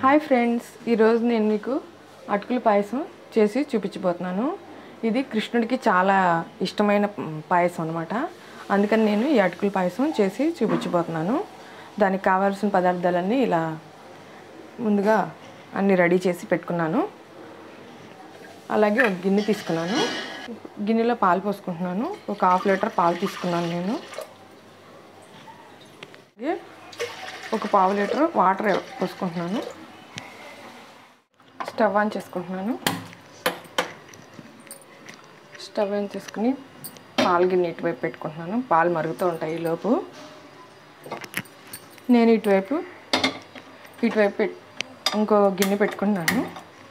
hi friends ఈరోజు నేను మీకు అటుకుల పాయసం చేసి చూపించబోతున్నాను ఇది కృష్ణుడికి చాలా ఇష్టమైన పాయసం అనమాట అందుకని నేను ఈ అటుకుల పాయసం చేసి చూపించబోతున్నాను దానికి కావాల్సిన పదార్థాలన్నీ ఇలా ముందుగా అన్నీ రెడీ చేసి పెట్టుకున్నాను అలాగే ఒక గిన్నె తీసుకున్నాను గిన్నెలో పాలు పోసుకుంటున్నాను ఒక హాఫ్ లీటర్ పాలు తీసుకున్నాను నేను అలాగే ఒక పావు లీటర్ వాటర్ పోసుకుంటున్నాను స్టవ్ ఆన్ చేసుకుంటున్నాను స్టవ్ ఆన్ చేసుకుని పాలు గిన్నె ఇటువైపు పెట్టుకుంటున్నాను పాలు మరుగుతూ ఉంటాయి ఈ లోపు నేను ఇటువైపు ఇటువైపు పెట్ ఇంకో గిన్నె పెట్టుకున్నాను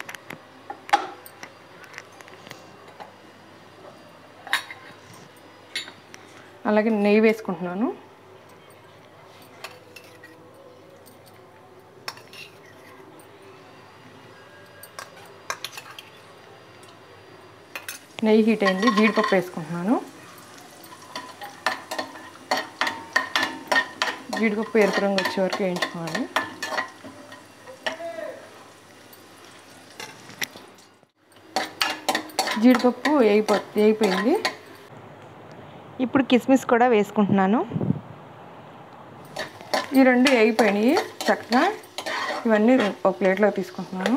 అలాగే నెయ్యి వేసుకుంటున్నాను నెయ్యి హీట్ అయింది జీడిపప్పు వేసుకుంటున్నాను జీడిపప్పు ఎరుపు రంగు వచ్చే వరకు వేయించుకోవాలి జీడిపప్పు వేయిపో వేగిపోయింది ఇప్పుడు కిస్మిస్ కూడా వేసుకుంటున్నాను ఈ రెండు వేగిపోయినాయి చక్కగా ఇవన్నీ ఒక ప్లేట్లో తీసుకుంటున్నాను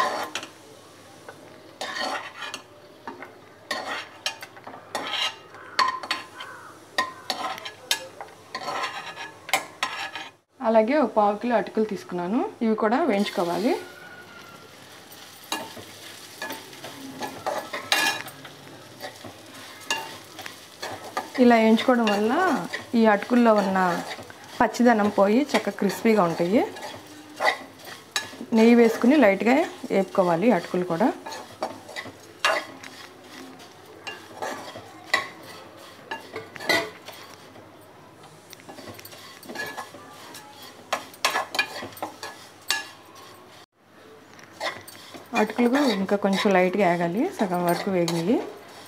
అలాగే ఒక పావు కిలో అటుకులు తీసుకున్నాను ఇవి కూడా వేయించుకోవాలి ఇలా వేయించుకోవడం వల్ల ఈ అటుకుల్లో ఉన్న పచ్చిదనం పోయి చక్కగా క్రిస్పీగా ఉంటాయి నెయ్యి వేసుకుని లైట్గా వేపుకోవాలి అటుకులు కూడా అటుకులు ఇంకా కొంచెం లైట్గా వేగాలి సగం వరకు వేగినాయి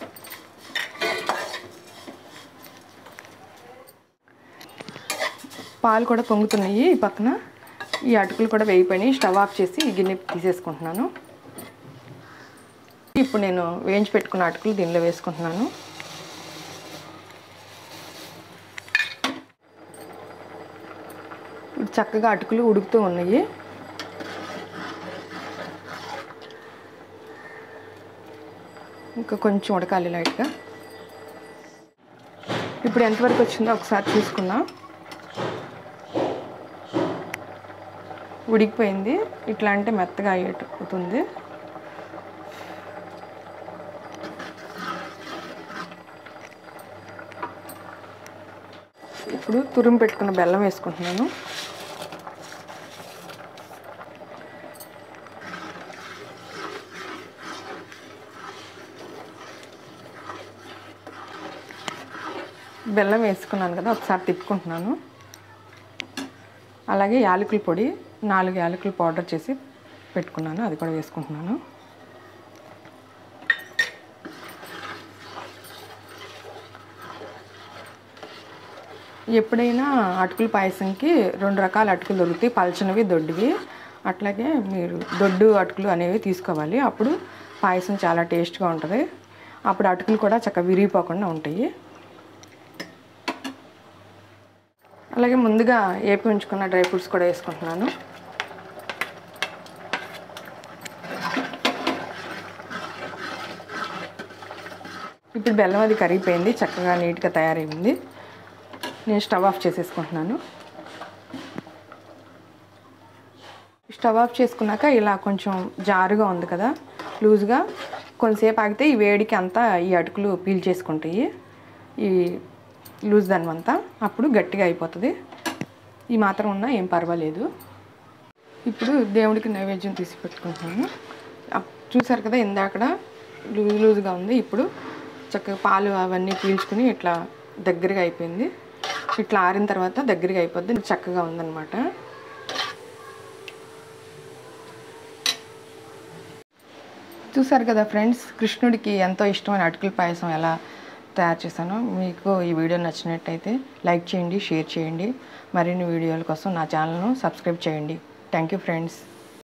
పాలు కూడా పొంగుతున్నాయి ఈ పక్కన ఈ అటుకులు కూడా వేగిపోయినాయి స్టవ్ ఆఫ్ చేసి ఈ గిన్నె తీసేసుకుంటున్నాను ఇప్పుడు నేను వేయించి పెట్టుకున్న అటుకులు దీనిలో వేసుకుంటున్నాను ఇప్పుడు చక్కగా అటుకులు ఉడుకుతూ ఉన్నాయి ఇంకా కొంచెం ఉడకాలి లైట్గా ఇప్పుడు ఎంతవరకు వచ్చిందో ఒకసారి చూసుకుందాం ఉడికిపోయింది ఇట్లా అంటే మెత్తగా అయ్యేటవుతుంది ఇప్పుడు తురుము పెట్టుకున్న బెల్లం వేసుకుంటున్నాను బెల్లం వేసుకున్నాను కదా ఒకసారి తిప్పుకుంటున్నాను అలాగే యాలకుల పొడి నాలుగు యాలకులు పౌడర్ చేసి పెట్టుకున్నాను అది కూడా వేసుకుంటున్నాను ఎప్పుడైనా అటుకుల పాయసంకి రెండు రకాల అటుకులు దొరుకుతాయి పలచనివి దొడ్డువి అట్లాగే మీరు దొడ్డు అటుకులు అనేవి తీసుకోవాలి అప్పుడు పాయసం చాలా టేస్ట్గా ఉంటుంది అప్పుడు అటుకులు కూడా చక్కగా విరిగిపోకుండా ఉంటాయి అలాగే ముందుగా ఏపి ఉంచుకున్న డ్రై ఫ్రూట్స్ కూడా వేసుకుంటున్నాను ఇప్పుడు బెల్లం అది కరిగిపోయింది చక్కగా నీట్గా తయారైంది నేను స్టవ్ ఆఫ్ చేసేసుకుంటున్నాను స్టవ్ ఆఫ్ చేసుకున్నాక ఇలా కొంచెం జారుగా ఉంది కదా లూజ్గా కొంతసేపు ఆగితే ఈ వేడికి అంతా ఈ అటుకులు పీల్ చేసుకుంటాయి ఈ లూజ్ దానివంతా అప్పుడు గట్టిగా అయిపోతుంది ఈ మాత్రం ఉన్నా ఏం పర్వాలేదు ఇప్పుడు దేవుడికి నైవేద్యం తీసి పెట్టుకుంటున్నాను అప్- చూసారు కదా ఇందాకడ లూజ్ లూజ్గా ఉంది ఇప్పుడు చక్కగా పాలు అవన్నీ పీల్చుకుని ఇట్లా దగ్గరగా అయిపోయింది ఇట్లా ఆరిన తర్వాత దగ్గరగా అయిపోద్ది చక్కగా ఉందన్నమాట చూసారు కదా ఫ్రెండ్స్ కృష్ణుడికి ఎంతో ఇష్టమైన అటుకుల పాయసం ఎలా తయారు చేశాను మీకు ఈ వీడియో నచ్చినట్టయితే లైక్ చేయండి షేర్ చేయండి మరిన్ని వీడియోల కోసం నా ఛానల్ను సబ్స్క్రైబ్ చేయండి థ్యాంక్ యూ ఫ్రెండ్స్